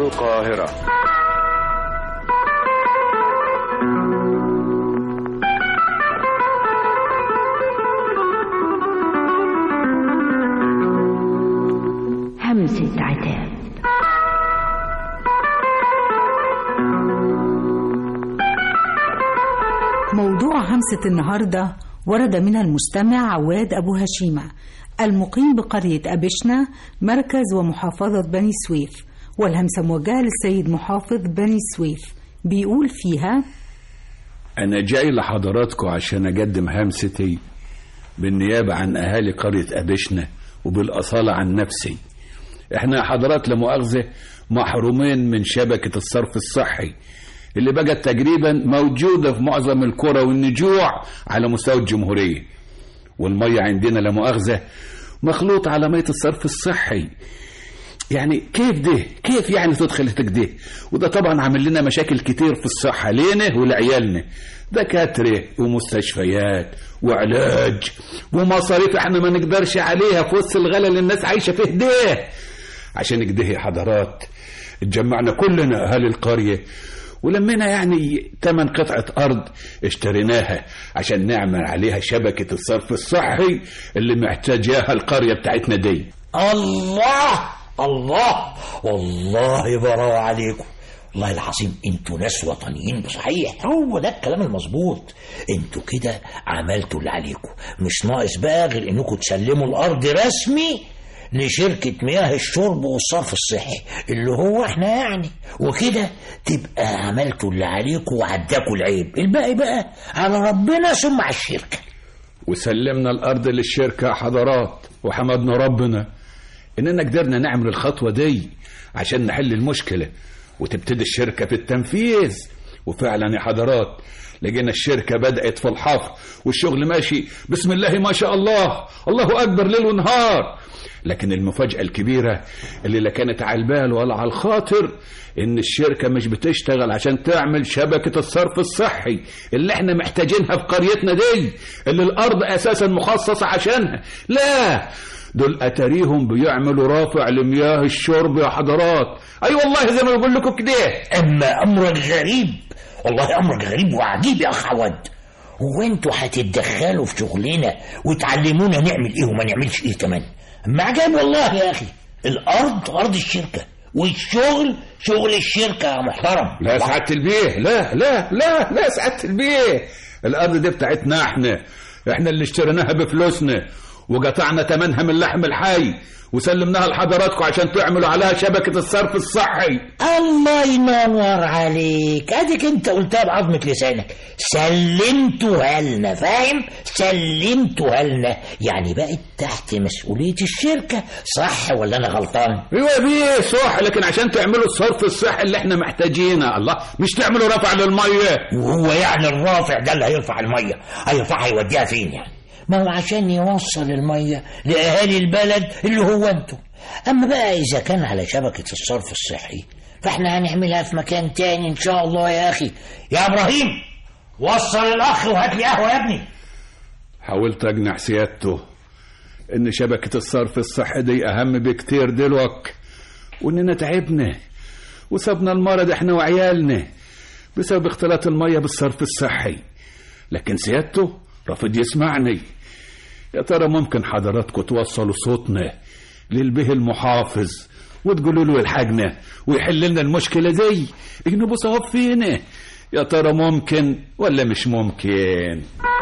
القاهرة همسة عتاب موضوع همسة النهاردة ورد من المستمع عواد أبو هشيمة المقيم بقرية أبشنا مركز ومحافظة بني سويف والهمسة موجهة للسيد محافظ بني سويف بيقول فيها أنا جاي لحضراتكم عشان أقدم همستي بالنيابة عن أهالي قرية أبشنا وبالأصالة عن نفسي إحنا حضرات لمؤاخذة محرومين من شبكة الصرف الصحي اللي بقت تقريبا موجودة في معظم القرى والنجوع على مستوى الجمهورية والمية عندنا لمؤاخذة مخلوط على مية الصرف الصحي يعني كيف ده كيف يعني تدخل كده وده طبعا عامل لنا مشاكل كتير في الصحة لينا ولعيالنا دكاترة ومستشفيات وعلاج ومصاريف احنا ما نقدرش عليها في وسط الغلا اللي الناس عايشة فيه ده عشان كده يا حضرات اتجمعنا كلنا اهالي القرية ولمينا يعني تمن قطعة أرض اشتريناها عشان نعمل عليها شبكة الصرف الصحي اللي محتاجاها القرية بتاعتنا دي الله الله والله براو عليكم والله العظيم انتوا ناس وطنيين صحيح هو ده الكلام المظبوط انتوا كده عملتوا اللي عليكم مش ناقص بقى غير انكم تسلموا الارض رسمي لشركة مياه الشرب والصرف الصحي اللي هو احنا يعني وكده تبقى عملتوا اللي عليكم وعداكوا العيب الباقي بقى على ربنا ثم على الشركة وسلمنا الأرض للشركة يا حضرات وحمدنا ربنا إننا قدرنا نعمل الخطوة دي عشان نحل المشكلة وتبتدي الشركة في التنفيذ وفعلا يا حضرات لقينا الشركة بدأت في الحفر والشغل ماشي بسم الله ما شاء الله الله أكبر ليل ونهار لكن المفاجأة الكبيرة اللي لا كانت على البال ولا على الخاطر إن الشركة مش بتشتغل عشان تعمل شبكة الصرف الصحي اللي احنا محتاجينها في قريتنا دي اللي الأرض أساسا مخصصة عشانها لا دول أتاريهم بيعملوا رافع لمياه الشرب يا حضرات أي أيوة والله زي ما بقول لكم كده اما امرك غريب والله امرك غريب وعجيب يا اخ عواد هو انتوا هتتدخلوا في شغلنا وتعلمونا نعمل ايه وما نعملش ايه كمان اما عجب والله يا اخي الارض ارض الشركه والشغل شغل الشركه يا محترم لا سعادة البيه لا لا لا لا سعادة البيه الأرض دي بتاعتنا احنا احنا اللي اشتريناها بفلوسنا وقطعنا تمنها من لحم الحي وسلمناها لحضراتكم عشان تعملوا عليها شبكة الصرف الصحي الله ينور عليك اديك انت قلتها بعظمة لسانك سلمتها لنا فاهم سلمتها لنا يعني بقت تحت مسؤولية الشركة صح ولا انا غلطان ايوه يا بيه صح لكن عشان تعملوا الصرف الصحي اللي احنا محتاجينه الله مش تعملوا رفع للميه وهو يعني الرافع ده اللي هيرفع المية هيرفعها يوديها فين يعني ما هو عشان يوصل المية لأهالي البلد اللي هو انتوا أما بقى إذا كان على شبكة الصرف الصحي فاحنا هنعملها في مكان تاني إن شاء الله يا أخي يا إبراهيم وصل الأخ وهات لي قهوة يا ابني حاولت اقنع سيادته ان شبكة الصرف الصحي دي اهم بكتير دلوقتي واننا تعبنا وسبنا المرض احنا وعيالنا بسبب اختلاط المية بالصرف الصحي لكن سيادته رافض يسمعني يا ترى ممكن حضراتكم توصلوا صوتنا للبه المحافظ وتقولوا له الحاجنا ويحل لنا المشكلة دي يجنبوا صواب فينا يا ترى ممكن ولا مش ممكن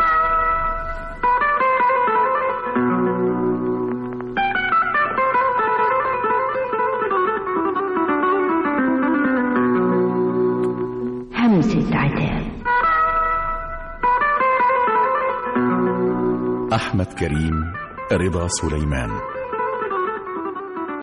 همسة عتاب أحمد كريم رضا سليمان